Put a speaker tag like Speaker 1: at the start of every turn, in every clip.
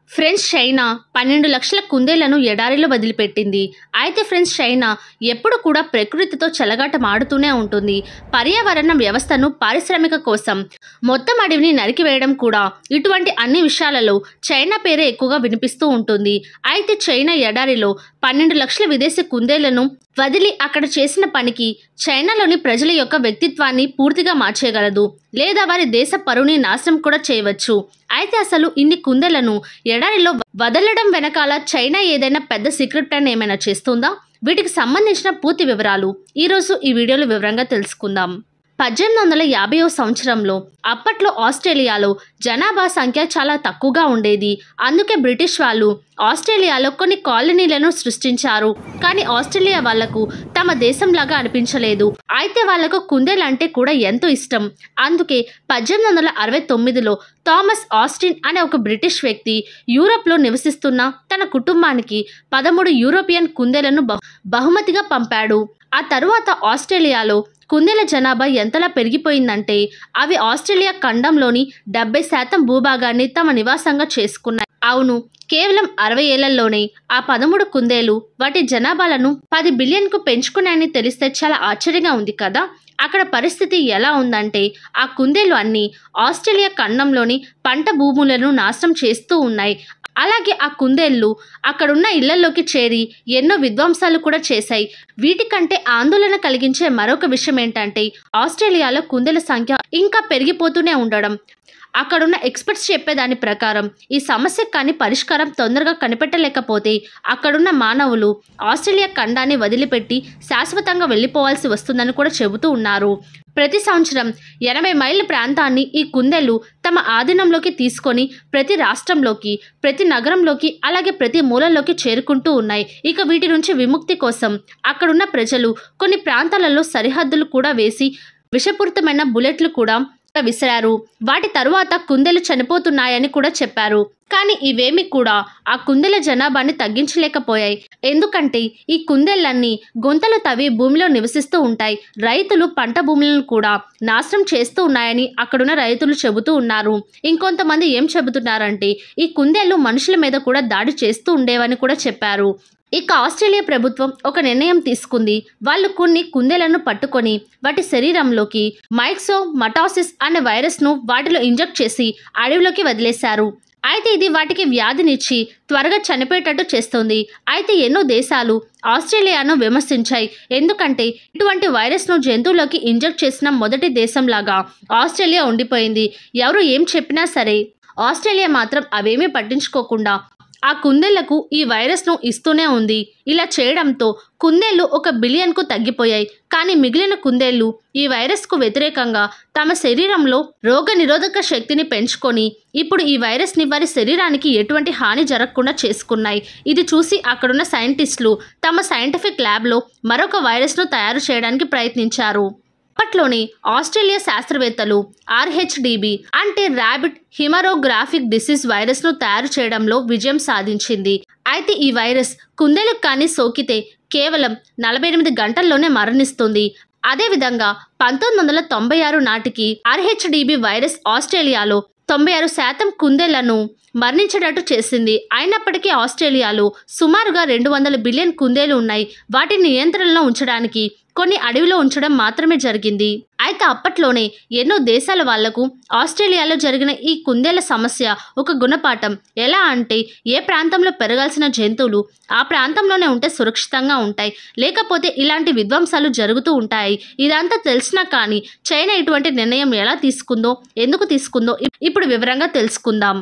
Speaker 1: friends China పన్నెండు లక్షల కుందేళ్లను ఎడారిలో వదిలిపెట్టింది అయితే ఫ్రెండ్స్ చైనా ఎప్పుడు కూడా ప్రకృతితో చెలగాటం ఆడుతూనే ఉంటుంది పర్యావరణ వ్యవస్థను పారిశ్రామిక కోసం మొత్తం అడవిని నరికివేయడం కూడా ఇటువంటి అన్ని విషయాలలో చైనా పేరే ఎక్కువగా వినిపిస్తూ ఉంటుంది అయితే చైనా ఎడారిలో పన్నెండు లక్షల విదేశీ కుందేళ్లను వదిలి అక్కడ చేసిన పనికి చైనాలోని ప్రజల యొక్క వ్యక్తిత్వాన్ని పూర్తిగా మార్చేయగలదు లేదా వారి దేశ పరువుని నాశనం కూడా చేయవచ్చు అయితే అసలు ఇన్ని కుందేళ్లను ఎడారిలో వదలడం వెనకాల చైనా ఏదైనా పెద్ద సీక్రెట్ ప్లాన్ ఏమైనా చేస్తుందా వీటికి సంబంధించిన పూర్తి వివరాలు ఈరోజు ఈ వీడియోలో వివరంగా తెలుసుకుందాం పద్దెనిమిది వందల యాభైవ సంవత్సరంలో అప్పట్లో ఆస్ట్రేలియాలో జనాభా సంఖ్య చాలా తక్కువగా ఉండేది అందుకే బ్రిటిష్ వాళ్ళు ఆస్ట్రేలియాలో కొన్ని కాలనీలను సృష్టించారు కానీ ఆస్ట్రేలియా వాళ్లకు తమ దేశంలాగా అనిపించలేదు అయితే వాళ్లకు కుందేలంటే కూడా ఎంతో ఇష్టం అందుకే పద్దెనిమిది వందల అరవై తొమ్మిదిలో థామస్ ఆస్టిన్ అనే ఒక బ్రిటిష్ వ్యక్తి యూరప్లో నివసిస్తున్న తన కుటుంబానికి పదమూడు యూరోపియన్ కుందేలను బహు- బహుమతిగా పంపాడు ఆ తరువాత ఆస్ట్రేలియాలో కుందేల జనాభా ఎంతలా పెరిగిపోయిందంటే అవి ఆస్ట్రేలియా ఖండంలోని డెబ్బై శాతం భూభాగాన్ని తమ నివాసంగా చేసుకున్నాయి అవును కేవలం అరవై ఏళ్లలోనే ఆ పదమూడు కుందేలు వాటి జనాభాలను పది బిలియన్కు పెంచుకున్నాయని తెలిస్తే చాలా ఆశ్చర్యంగా ఉంది కదా అక్కడ పరిస్థితి ఎలా ఉందంటే ఆ కుందేలు అన్నీ ఆస్ట్రేలియా ఖండంలోని పంట భూములను నాశనం చేస్తూ ఉన్నాయి అలాగే ఆ కుందేళ్ళు అక్కడున్న ఇళ్లలోకి చేరి ఎన్నో విధ్వంసాలు కూడా చేశాయి వీటికంటే ఆందోళన కలిగించే మరొక విషయం ఏంటంటే ఆస్ట్రేలియాలో కుందేల సంఖ్య ఇంకా పెరిగిపోతూనే ఉండడం అక్కడున్న ఎక్స్పర్ట్స్ చెప్పేదాని ప్రకారం ఈ సమస్యకు కానీ పరిష్కారం తొందరగా కనిపెట్టలేకపోతే అక్కడున్న మానవులు ఆస్ట్రేలియా ఖండాన్ని వదిలిపెట్టి శాశ్వతంగా వెళ్ళిపోవాల్సి వస్తుందని కూడా చెబుతూ ఉన్నారు ప్రతి సంవత్సరం ఎనభై మైళ్ళ ప్రాంతాన్ని ఈ కుందేలు తమ ఆధీనంలోకి తీసుకొని ప్రతి రాష్ట్రంలోకి ప్రతి నగరంలోకి అలాగే ప్రతి మూలల్లోకి చేరుకుంటూ ఉన్నాయి ఇక వీటి నుంచి విముక్తి కోసం అక్కడున్న ప్రజలు కొన్ని ప్రాంతాలలో సరిహద్దులు కూడా వేసి విషపూరితమైన బుల్లెట్లు కూడా విసిరారు వాటి తరువాత కుందెలు చనిపోతున్నాయని కూడా చెప్పారు కానీ ఇవేమి కూడా ఆ కుందెల జనాభాని తగ్గించలేకపోయాయి ఎందుకంటే ఈ కుందేళ్లన్నీ గుంతలు తవ్వి భూమిలో నివసిస్తూ ఉంటాయి రైతులు పంట భూములను కూడా నాశనం చేస్తూ ఉన్నాయని అక్కడున్న రైతులు చెబుతూ ఉన్నారు ఇంకొంతమంది ఏం చెబుతున్నారంటే ఈ కుందేళ్లు మనుషుల మీద కూడా దాడి చేస్తూ ఉండేవని కూడా చెప్పారు ఇక ఆస్ట్రేలియా ప్రభుత్వం ఒక నిర్ణయం తీసుకుంది వాళ్ళు కొన్ని కుందేలను పట్టుకొని వాటి శరీరంలోకి మైక్సో మటాసిస్ అనే వైరస్ను వాటిలో ఇంజెక్ట్ చేసి అడవిలోకి వదిలేశారు అయితే ఇది వాటికి వ్యాధినిచ్చి త్వరగా చనిపోయేటట్టు చేస్తుంది అయితే ఎన్నో దేశాలు ఆస్ట్రేలియాను విమర్శించాయి ఎందుకంటే ఇటువంటి వైరస్ను జంతువులోకి ఇంజెక్ట్ చేసిన మొదటి దేశంలాగా ఆస్ట్రేలియా ఉండిపోయింది ఎవరు ఏం చెప్పినా సరే ఆస్ట్రేలియా మాత్రం అవేమీ పట్టించుకోకుండా ఆ కుందేళ్లకు ఈ వైరస్ను ఇస్తూనే ఉంది ఇలా చేయడంతో కుందేళ్లు ఒక బిలియన్కు తగ్గిపోయాయి కానీ మిగిలిన కుందేళ్లు ఈ వైరస్కు వ్యతిరేకంగా తమ శరీరంలో రోగ నిరోధక శక్తిని పెంచుకొని ఇప్పుడు ఈ వైరస్ని వారి శరీరానికి ఎటువంటి హాని జరగకుండా చేసుకున్నాయి ఇది చూసి అక్కడున్న సైంటిస్టులు తమ సైంటిఫిక్ ల్యాబ్లో మరొక వైరస్ను తయారు చేయడానికి ప్రయత్నించారు అప్పట్లోనే ఆస్ట్రేలియా శాస్త్రవేత్తలు ఆర్హెచ్డిబి అంటే ర్యాబిట్ హిమరోగ్రాఫిక్ డిసీజ్ వైరస్ను తయారు చేయడంలో విజయం సాధించింది అయితే ఈ వైరస్ కుందేలకు కానీ సోకితే కేవలం నలభై ఎనిమిది గంటల్లోనే మరణిస్తుంది అదేవిధంగా పంతొమ్మిది వందల తొంభై ఆరు నాటికి ఆర్హెచ్డిబి వైరస్ ఆస్ట్రేలియాలో తొంభై ఆరు శాతం కుందేళ్లను మరణించేటట్టు చేసింది అయినప్పటికీ ఆస్ట్రేలియాలో సుమారుగా రెండు వందల బిలియన్ కుందేలు ఉన్నాయి వాటిని నియంత్రణలో ఉంచడానికి కొన్ని అడవిలో ఉంచడం మాత్రమే జరిగింది అయితే అప్పట్లోనే ఎన్నో దేశాల వాళ్లకు ఆస్ట్రేలియాలో జరిగిన ఈ కుందేల సమస్య ఒక గుణపాఠం ఎలా అంటే ఏ ప్రాంతంలో పెరగాల్సిన జంతువులు ఆ ప్రాంతంలోనే ఉంటే సురక్షితంగా ఉంటాయి లేకపోతే ఇలాంటి విధ్వంసాలు జరుగుతూ ఉంటాయి ఇదంతా తెలిసినా కానీ చైనా ఇటువంటి నిర్ణయం ఎలా తీసుకుందో ఎందుకు తీసుకుందో ఇప్- ఇప్పుడు వివరంగా తెలుసుకుందాం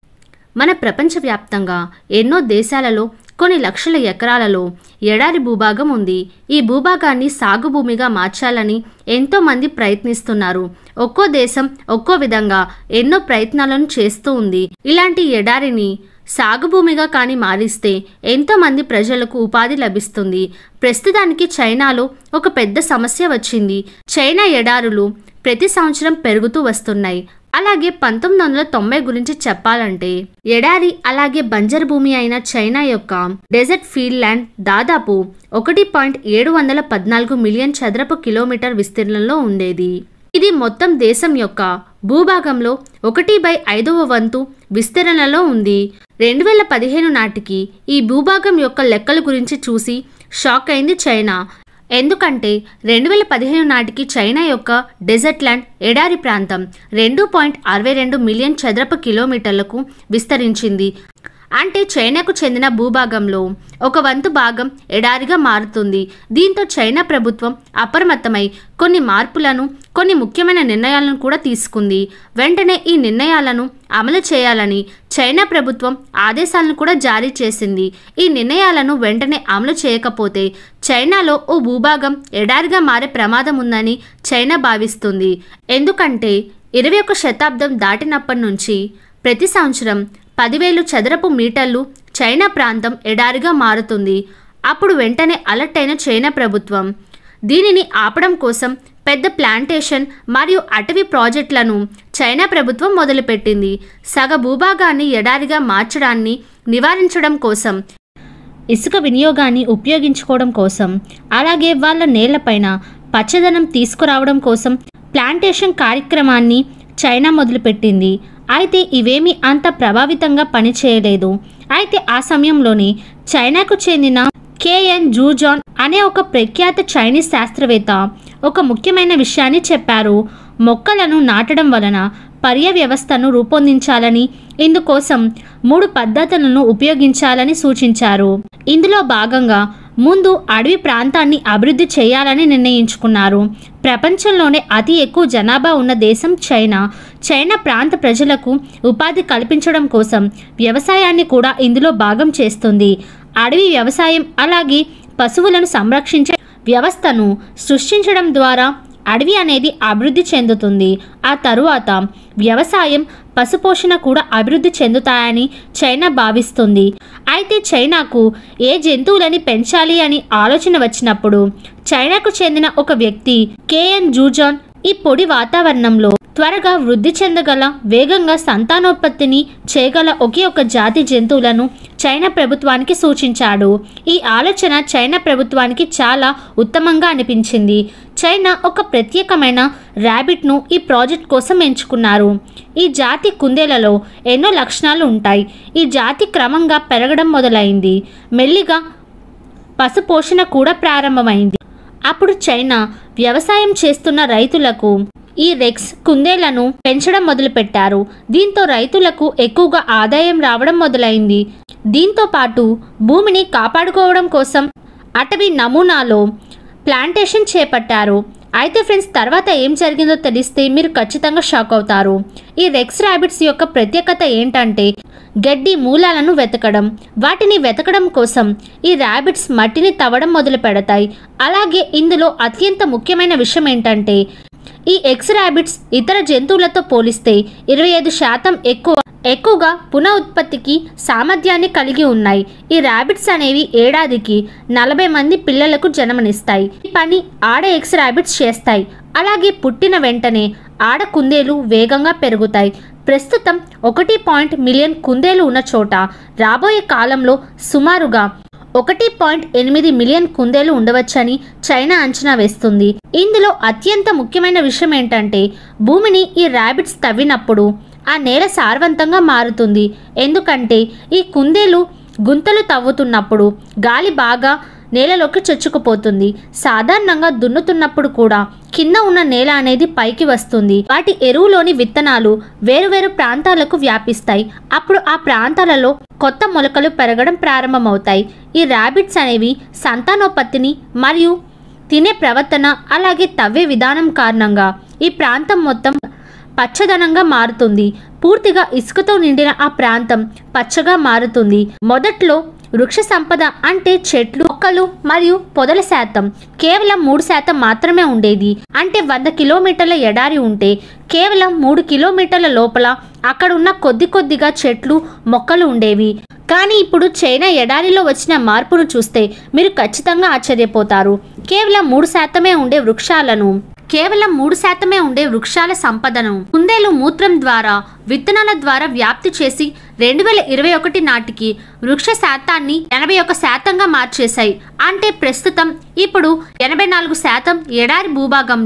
Speaker 1: మన ప్రపంచవ్యాప్తంగా ఎన్నో దేశాలలో కొన్ని లక్షల ఎకరాలలో ఎడారి భూభాగం ఉంది ఈ భూభాగాన్ని సాగు భూమిగా మార్చాలని ఎంతో మంది ప్రయత్నిస్తున్నారు ఒక్కో దేశం ఒక్కో విధంగా ఎన్నో ప్రయత్నాలను చేస్తూ ఉంది ఇలాంటి ఎడారిని సాగు భూమిగా కానీ మారిస్తే ఎంతో మంది ప్రజలకు ఉపాధి లభిస్తుంది ప్రస్తుతానికి చైనాలో ఒక పెద్ద సమస్య వచ్చింది చైనా ఎడారులు ప్రతి సంవత్సరం పెరుగుతూ వస్తున్నాయి అలాగే పంతొమ్మిది వందల తొంభై గురించి చెప్పాలంటే ఎడారి అలాగే బంజరు భూమి అయిన చైనా యొక్క డెజర్ట్ ఫీల్డ్ ల్యాండ్ దాదాపు ఒకటి పాయింట్ ఏడు వందల పద్నాలుగు మిలియన్ చదరపు కిలోమీటర్ విస్తీర్ణంలో ఉండేది ఇది మొత్తం దేశం యొక్క భూభాగంలో ఒకటి బై ఐదవ వంతు విస్తరణలో ఉంది రెండు వేల పదిహేను నాటికి ఈ భూభాగం యొక్క లెక్కల గురించి చూసి షాక్ అయింది చైనా ఎందుకంటే రెండు వేల పదిహేను నాటికి చైనా యొక్క డెజర్ట్ ల్యాండ్ ఎడారి ప్రాంతం రెండు పాయింట్ అరవై రెండు మిలియన్ చదరపు కిలోమీటర్లకు విస్తరించింది అంటే చైనాకు చెందిన భూభాగంలో ఒక వంతు భాగం ఎడారిగా మారుతుంది దీంతో చైనా ప్రభుత్వం అప్రమత్తమై కొన్ని మార్పులను కొన్ని ముఖ్యమైన నిర్ణయాలను కూడా తీసుకుంది వెంటనే ఈ నిర్ణయాలను అమలు చేయాలని చైనా ప్రభుత్వం ఆదేశాలను కూడా జారీ చేసింది ఈ నిర్ణయాలను వెంటనే అమలు చేయకపోతే చైనాలో ఓ భూభాగం ఎడారిగా మారే ప్రమాదం ఉందని చైనా భావిస్తుంది ఎందుకంటే ఇరవై ఒక శతాబ్దం దాటినప్పటి నుంచి ప్రతి సంవత్సరం పదివేలు చదరపు మీటర్లు చైనా ప్రాంతం ఎడారిగా మారుతుంది అప్పుడు వెంటనే అలర్ట్ అయిన చైనా ప్రభుత్వం దీనిని ఆపడం కోసం పెద్ద ప్లాంటేషన్ మరియు అటవీ ప్రాజెక్టులను చైనా ప్రభుత్వం మొదలుపెట్టింది సగ భూభాగాన్ని ఎడారిగా మార్చడాన్ని నివారించడం కోసం ఇసుక వినియోగాన్ని ఉపయోగించుకోవడం కోసం అలాగే వాళ్ళ నేలపైన పచ్చదనం తీసుకురావడం కోసం ప్లాంటేషన్ కార్యక్రమాన్ని చైనా మొదలుపెట్టింది అయితే ఇవేమీ అంత ప్రభావితంగా పనిచేయలేదు అయితే ఆ సమయంలోనే చైనాకు చెందిన కేఎన్ జూజాన్ అనే ఒక ప్రఖ్యాత చైనీస్ శాస్త్రవేత్త ఒక ముఖ్యమైన విషయాన్ని చెప్పారు మొక్కలను నాటడం వలన పర్య వ్యవస్థను రూపొందించాలని ఇందుకోసం మూడు పద్ధతులను ఉపయోగించాలని సూచించారు ఇందులో భాగంగా ముందు అడవి ప్రాంతాన్ని అభివృద్ధి చేయాలని నిర్ణయించుకున్నారు ప్రపంచంలోనే అతి ఎక్కువ జనాభా ఉన్న దేశం చైనా చైనా ప్రాంత ప్రజలకు ఉపాధి కల్పించడం కోసం వ్యవసాయాన్ని కూడా ఇందులో భాగం చేస్తుంది అడవి వ్యవసాయం అలాగే పశువులను సంరక్షించే వ్యవస్థను సృష్టించడం ద్వారా అడవి అనేది అభివృద్ధి చెందుతుంది ఆ తరువాత వ్యవసాయం పశుపోషణ కూడా అభివృద్ధి చెందుతాయని చైనా భావిస్తుంది అయితే చైనాకు ఏ జంతువులని పెంచాలి అని ఆలోచన వచ్చినప్పుడు చైనాకు చెందిన ఒక వ్యక్తి కేఎన్ జూజాన్ ఈ పొడి వాతావరణంలో త్వరగా వృద్ధి చెందగల వేగంగా సంతానోత్పత్తిని చేయగల ఒకే ఒక జాతి జంతువులను చైనా ప్రభుత్వానికి సూచించాడు ఈ ఆలోచన చైనా ప్రభుత్వానికి చాలా ఉత్తమంగా అనిపించింది చైనా ఒక ప్రత్యేకమైన ర్యాబిట్ను ఈ ప్రాజెక్ట్ కోసం ఎంచుకున్నారు ఈ జాతి కుందేలలో ఎన్నో లక్షణాలు ఉంటాయి ఈ జాతి క్రమంగా పెరగడం మొదలైంది మెల్లిగా పశుపోషణ కూడా ప్రారంభమైంది అప్పుడు చైనా వ్యవసాయం చేస్తున్న రైతులకు ఈ రెక్స్ కుందేళ్లను పెంచడం మొదలుపెట్టారు దీంతో రైతులకు ఎక్కువగా ఆదాయం రావడం మొదలైంది దీంతో పాటు భూమిని కాపాడుకోవడం కోసం అటవీ నమూనాలో ప్లాంటేషన్ చేపట్టారు అయితే ఫ్రెండ్స్ తర్వాత ఏం జరిగిందో తెలిస్తే మీరు ఖచ్చితంగా షాక్ అవుతారు ఈ రెక్స్ ర్యాబిట్స్ యొక్క ప్రత్యేకత ఏంటంటే గడ్డి మూలాలను వెతకడం వాటిని వెతకడం కోసం ఈ ర్యాబిట్స్ మట్టిని తవ్వడం మొదలు పెడతాయి అలాగే ఇందులో అత్యంత ముఖ్యమైన విషయం ఏంటంటే ఈ ఎక్స్ ర్యాబిట్స్ ఇతర జంతువులతో పోలిస్తే ఇరవై ఐదు శాతం ఎక్కువ ఎక్కువగా పునః ఉత్పత్తికి సామర్థ్యాన్ని కలిగి ఉన్నాయి ఈ ర్యాబిట్స్ అనేవి ఏడాదికి నలభై మంది పిల్లలకు జన్మనిస్తాయి ఈ పని ఆడ ఎక్స్ ర్యాబిట్స్ చేస్తాయి అలాగే పుట్టిన వెంటనే ఆడ కుందేలు వేగంగా పెరుగుతాయి ప్రస్తుతం ఒకటి పాయింట్ మిలియన్ కుందేలు ఉన్న చోట రాబోయే కాలంలో సుమారుగా ఒకటి పాయింట్ ఎనిమిది మిలియన్ కుందేలు ఉండవచ్చని చైనా అంచనా వేస్తుంది ఇందులో అత్యంత ముఖ్యమైన విషయం ఏంటంటే భూమిని ఈ ర్యాబిట్స్ తవ్వినప్పుడు ఆ నేల సారవంతంగా మారుతుంది ఎందుకంటే ఈ కుందేలు గుంతలు తవ్వుతున్నప్పుడు గాలి బాగా నేలలోకి చొచ్చుకుపోతుంది సాధారణంగా దున్నుతున్నప్పుడు కూడా కింద ఉన్న నేల అనేది పైకి వస్తుంది వాటి ఎరువులోని విత్తనాలు వేరువేరు ప్రాంతాలకు వ్యాపిస్తాయి అప్పుడు ఆ ప్రాంతాలలో కొత్త మొలకలు పెరగడం ప్రారంభమవుతాయి ఈ ర్యాబిట్స్ అనేవి సంతానోత్పత్తిని మరియు తినే ప్రవర్తన అలాగే తవ్వే విధానం కారణంగా ఈ ప్రాంతం మొత్తం పచ్చదనంగా మారుతుంది పూర్తిగా ఇసుకతో నిండిన ఆ ప్రాంతం పచ్చగా మారుతుంది మొదట్లో వృక్ష సంపద అంటే చెట్లు మొక్కలు మరియు పొదల శాతం కేవలం మూడు శాతం మాత్రమే ఉండేది అంటే వంద కిలోమీటర్ల ఎడారి ఉంటే కేవలం మూడు కిలోమీటర్ల లోపల అక్కడ ఉన్న కొద్ది కొద్దిగా చెట్లు మొక్కలు ఉండేవి కానీ ఇప్పుడు చైనా ఎడారిలో వచ్చిన మార్పును చూస్తే మీరు ఖచ్చితంగా ఆశ్చర్యపోతారు కేవలం మూడు శాతమే ఉండే వృక్షాలను కేవలం మూడు శాతమే ఉండే వృక్షాల సంపదను కుందేలు మూత్రం ద్వారా విత్తనాల ద్వారా వ్యాప్తి చేసి రెండు వేల ఇరవై ఒకటి నాటికి వృక్ష శాతాన్ని ఎనభై ఒక శాతంగా మార్చేశాయి అంటే ప్రస్తుతం ఇప్పుడు ఎనభై నాలుగు శాతం ఎడారి భూభాగంలో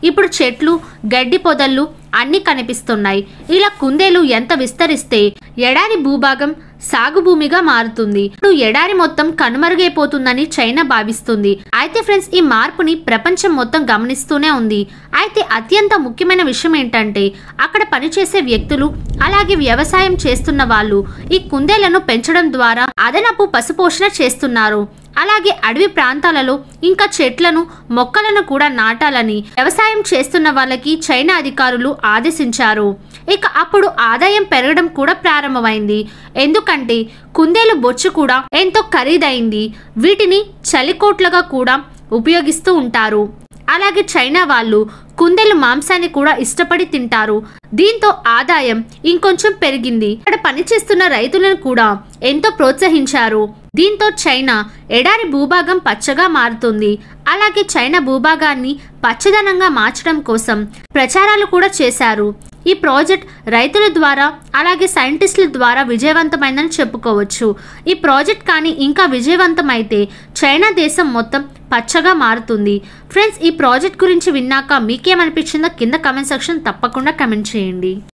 Speaker 1: ఇప్పుడు చెట్లు గడ్డి పొదళ్ళు అన్నీ కనిపిస్తున్నాయి ఇలా కుందేలు ఎంత విస్తరిస్తే ఎడారి భూభాగం సాగు భూమిగా మారుతుంది ఇప్పుడు ఎడారి మొత్తం కనుమరుగైపోతుందని చైనా భావిస్తుంది అయితే ఫ్రెండ్స్ ఈ మార్పుని ప్రపంచం మొత్తం గమనిస్తూనే ఉంది అయితే అత్యంత ముఖ్యమైన విషయం ఏంటంటే అక్కడ పనిచేసే వ్యక్తులు అలాగే వ్యవసాయం చేస్తున్న వాళ్ళు ఈ కుందేలను పెంచడం ద్వారా అదనపు పశుపోషణ చేస్తున్నారు అలాగే అడవి ప్రాంతాలలో ఇంకా చెట్లను మొక్కలను కూడా నాటాలని వ్యవసాయం చేస్తున్న వాళ్ళకి చైనా అధికారులు ఆదేశించారు ఇక అప్పుడు ఆదాయం పెరగడం కూడా ప్రారంభమైంది ఎందుకంటే కుందేలు బొచ్చు కూడా ఎంతో ఖరీదైంది వీటిని చలికోట్లుగా కూడా ఉపయోగిస్తూ ఉంటారు అలాగే చైనా వాళ్ళు కుందేలు మాంసాన్ని కూడా ఇష్టపడి తింటారు దీంతో ఆదాయం ఇంకొంచెం పెరిగింది ఇక్కడ పనిచేస్తున్న రైతులను కూడా ఎంతో ప్రోత్సహించారు దీంతో చైనా ఎడారి భూభాగం పచ్చగా మారుతుంది అలాగే చైనా భూభాగాన్ని పచ్చదనంగా మార్చడం కోసం ప్రచారాలు కూడా చేశారు ఈ ప్రాజెక్ట్ రైతుల ద్వారా అలాగే సైంటిస్టుల ద్వారా విజయవంతమైందని చెప్పుకోవచ్చు ఈ ప్రాజెక్ట్ కానీ ఇంకా విజయవంతమైతే చైనా దేశం మొత్తం పచ్చగా మారుతుంది ఫ్రెండ్స్ ఈ ప్రాజెక్ట్ గురించి విన్నాక మీకేమనిపించిందో కింద కమెంట్ సెక్షన్ తప్పకుండా కమెంట్ చేయండి